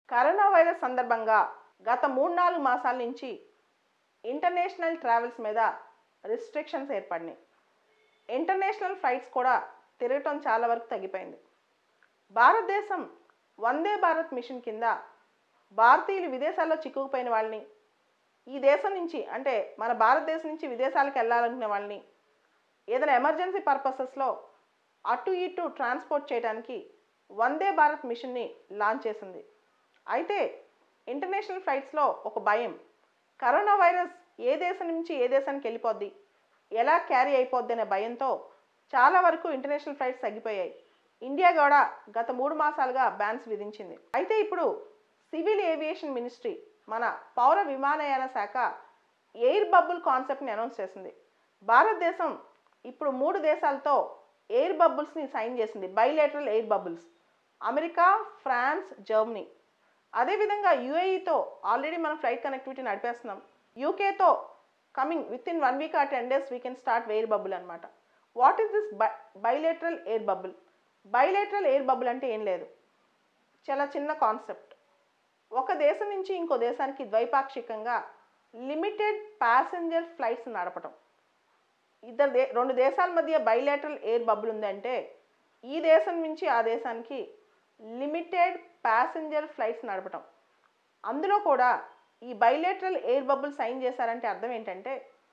corona virus సందర్భంగా గత మూడు నాలుగు మాసాల నుంచి ఇంటర్నేషనల్ ట్రావెల్స్ మీద రిస్ట్రిక్షన్స్ ఏర్పడినాయి ఇంటర్నేషనల్ ఫ్లైట్స్ కూడా తిరగటం చాలా వరకు తగ్గిపోయింది భారతదేశం వందే భారత్ మిషన్ కింద భారతీయులు విదేశాల్లో చిక్కుకుపోయిన వాళ్ళని ఈ దేశం నుంచి అంటే మన భారతదేశం నుంచి విదేశాలకు వెళ్ళాలనుకునే వాళ్ళని ఏదైనా ఎమర్జెన్సీ పర్పసెస్లో అటు ఇటు ట్రాన్స్పోర్ట్ చేయడానికి వందే భారత్ మిషన్ని లాంచ్ చేసింది అయితే ఇంటర్నేషనల్ ఫ్లైట్స్లో ఒక భయం కరోనా వైరస్ ఏ దేశం నుంచి ఏ దేశానికి వెళ్ళిపోద్ది ఎలా క్యారీ అయిపోద్ది అనే భయంతో చాలా వరకు ఇంటర్నేషనల్ ఫ్లైట్స్ తగ్గిపోయాయి ఇండియా కూడా గత మూడు మాసాలుగా బ్యాన్స్ విధించింది అయితే ఇప్పుడు సివిల్ ఏవియేషన్ మినిస్ట్రీ మన పౌర విమానయాన శాఖ ఎయిర్ బబుల్ కాన్సెప్ట్ని అనౌన్స్ చేసింది భారతదేశం ఇప్పుడు మూడు దేశాలతో ఎయిర్ బబుల్స్ని సైన్ చేసింది bilateral air bubbles America France Germany అదేవిధంగా యూఏఈతో ఆల్రెడీ మనం ఫ్లైట్ కనెక్టివిటీ నడిపేస్తున్నాం యూకేతో coming with in one week ah ten days we can start air bubble అనమాట what is this by bilateral air bubble bilateral air bubble అంటే ఏం లేదు చాలా చిన్న కాన్సెప్ట్ ఒక దేశం నుంచి ఇంకో దేశానికి ద్వైపాక్షికంగా లిమిటెడ్ ప్యాసింజర్ ఫ్లైట్స్ నడపటం ఇద్దరు దే రెండు దేశాల మధ్య బైలేటరల్ ఎయిర్ బబుల్ ఉందంటే ఈ దేశం నుంచి ఆ దేశానికి లిమిటెడ్ ప్యాసింజర్ ఫ్లైట్స్ నడపటం అందులో కూడా ఈ బైలేటరల్ ఎయిర్ బబుల్ సైన్ చేశారంటే అర్థం ఏంటంటే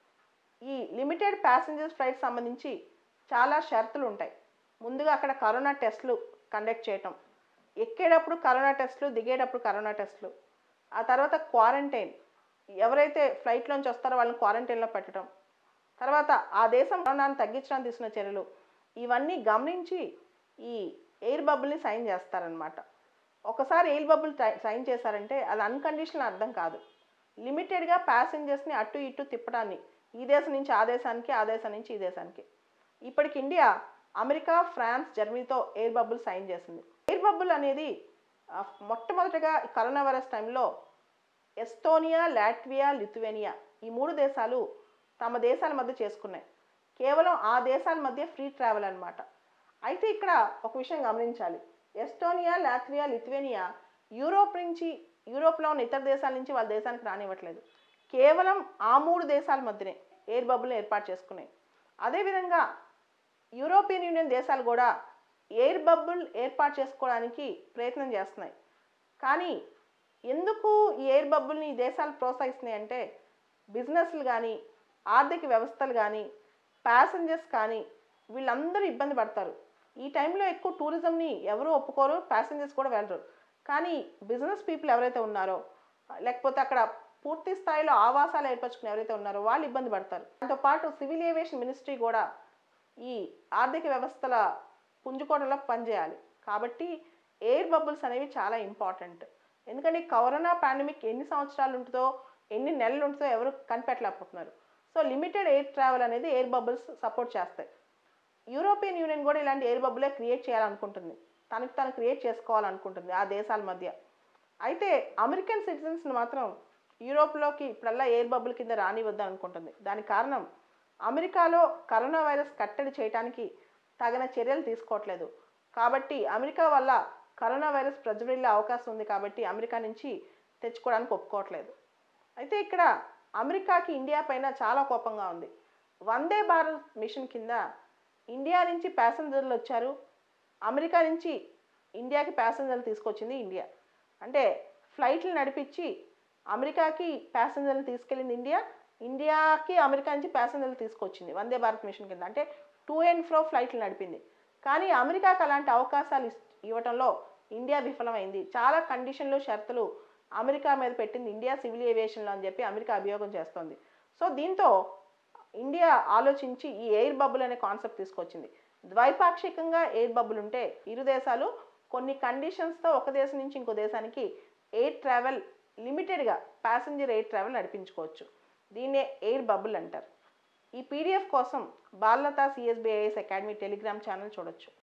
ఈ లిమిటెడ్ ప్యాసింజర్ ఫ్లైట్ సంబంధించి చాలా షరతులు ఉంటాయి ముందుగా అక్కడ కరోనా టెస్ట్లు కండక్ట్ చేయటం ఎక్కేటప్పుడు కరోనా టెస్ట్లు దిగేటప్పుడు కరోనా టెస్ట్లు ఆ తర్వాత క్వారంటైన్ ఎవరైతే ఫ్లైట్లోంచి వస్తారో వాళ్ళని క్వారంటైన్లో పెట్టడం తర్వాత ఆ దేశం కరోనాను తగ్గించడానికి తీసుకున్న చర్యలు ఇవన్నీ గమనించి ఈ ఎయిర్ బబుల్ని సైన్ చేస్తారనమాట ఒకసారి ఎయిర్ బబుల్ సైన్ చేశారంటే అది అన్కండిషనల్ అర్థం కాదు లిమిటెడ్గా ప్యాసింజర్స్ని అటు ఇటు తిప్పడాన్ని ఈ దేశం నుంచి ఆ దేశానికి ఆ దేశం నుంచి ఈ దేశానికి ఇప్పటికి ఇండియా అమెరికా ఫ్రాన్స్ జర్మనీతో ఎయిర్ బబుల్ సైన్ చేసింది ఎయిర్ బబుల్ అనేది ఆ, మొట్టమొదటిగా ఈ కరోనా వైరస్ టైంలో ఎస్తోనియా లాట్వియా లిథువేనియా ఈ మూడు దేశాలు తమ దేశాల మధ్య చేసుకున్నాయి కేవలం ఆ దేశాల మధ్య ఫ్రీ ట్రావెల్ అన్నమాట అయితే ఇక్కడ ఒక విషయం గమనించాలి ఎస్టోనియా లాట్వియా లిథువేనియా యూరోప్ నుంచి యూరోప్లో ఉన్న ఇతర దేశాల నుంచి వాళ్ళ దేశానికి రానివ్వట్లేదు కేవలం ఆ మూడు దేశాల మధ్యనే ఎయిర్ బబుల్ని ఏర్పాటు చేసుకున్నాయి అదేవిధంగా యూరోపియన్ యూనియన్ దేశాలు కూడా ఎయిర్ బబుల్ ఏర్పాటు చేసుకోవడానికి ప్రయత్నం చేస్తున్నాయి కానీ ఎందుకు ఈ ఎయిర్ బబుల్ని ఈ దేశాలు ప్రోత్సహిస్తున్నాయి అంటే బిజినెస్లు కానీ ఆర్థిక వ్యవస్థలు కానీ ప్యాసింజర్స్ కానీ వీళ్ళందరూ ఇబ్బంది పడతారు ఈ టైంలో ఎక్కువ టూరిజంని ఎవరు ఒప్పుకోరు ప్యాసింజర్స్ కూడా వెళ్ళరు కానీ బిజినెస్ పీపుల్ ఎవరైతే ఉన్నారో లేకపోతే అక్కడ పూర్తి స్థాయిలో ఆవాసాలు ఏర్పరచుకుని ఎవరైతే ఉన్నారో వాళ్ళు ఇబ్బంది పడతారు దాంతో పాటు సివిల్ ఏవియేషన్ మినిస్ట్రీ కూడా ఈ ఆర్థిక వ్యవస్థల పుంజుకోవడంలో పనిచేయాలి కాబట్టి ఎయిర్ బబుల్స్ అనేవి చాలా ఇంపార్టెంట్ ఎందుకంటే ఈ కరోనా పాండమిక్ ఎన్ని సంవత్సరాలు ఉంటుందో ఎన్ని నెలలు ఉంటుందో ఎవరు కనిపెట్టలేకపోతున్నారు సో లిమిటెడ్ ఎయిర్ ట్రావెల్ అనేది ఎయిర్ బబుల్స్ సపోర్ట్ చేస్తాయి యూరోపియన్ యూనియన్ కూడా ఇలాంటి ఎయిర్ బబులే క్రియేట్ చేయాలనుకుంటుంది తనకు తను క్రియేట్ చేసుకోవాలనుకుంటుంది ఆ దేశాల మధ్య అయితే అమెరికన్ సిటిజన్స్ని మాత్రం యూరోప్లోకి ఇప్పుడల్లా ఎయిర్ బబుల్ కింద రానివద్దు అనుకుంటుంది దానికి కారణం అమెరికాలో కరోనా వైరస్ కట్టడి చేయడానికి తగిన చర్యలు తీసుకోవట్లేదు కాబట్టి అమెరికా వల్ల కరోనా వైరస్ ప్రజ్వరిల్లే అవకాశం ఉంది కాబట్టి అమెరికా నుంచి తెచ్చుకోవడానికి ఒప్పుకోవట్లేదు అయితే ఇక్కడ అమెరికాకి ఇండియా పైన చాలా కోపంగా ఉంది వందే భారత్ మిషన్ కింద ఇండియా నుంచి ప్యాసింజర్లు వచ్చారు అమెరికా నుంచి ఇండియాకి ప్యాసింజర్లు తీసుకొచ్చింది ఇండియా అంటే ఫ్లైట్లు నడిపించి అమెరికాకి ప్యాసింజర్లు తీసుకెళ్ళింది ఇండియా ఇండియాకి అమెరికా నుంచి ప్యాసింజర్లు తీసుకొచ్చింది వందే భారత్ మిషన్ కింద అంటే టూ అండ్ ఫ్రో ఫ్లైట్లు నడిపింది కానీ అమెరికాకి అలాంటి అవకాశాలు ఇస్- ఇవ్వటంలో ఇండియా విఫలమైంది చాలా కండిషన్లు షరతులు అమెరికా మీద పెట్టింది ఇండియా సివిల్ ఏవియేషన్లో అని చెప్పి అమెరికా అభియోగం చేస్తోంది సో దీంతో ఇండియా ఆలోచించి ఈ ఎయిర్ బబుల్ అనే కాన్సెప్ట్ తీసుకొచ్చింది ద్వైపాక్షికంగా ఎయిర్ బబుల్ ఉంటే ఇరు దేశాలు కొన్ని కండిషన్స్తో ఒక దేశం నుంచి ఇంకో దేశానికి ఎయిర్ ట్రావెల్ లిమిటెడ్గా ప్యాసింజర్ ఎయిర్ ట్రావెల్ నడిపించుకోవచ్చు దీన్నే ఎయిర్ బబుల్ అంటారు ఈ పీడిఎఫ్ కోసం Balalatha CSBIS academy Telegram channel చూడొచ్చు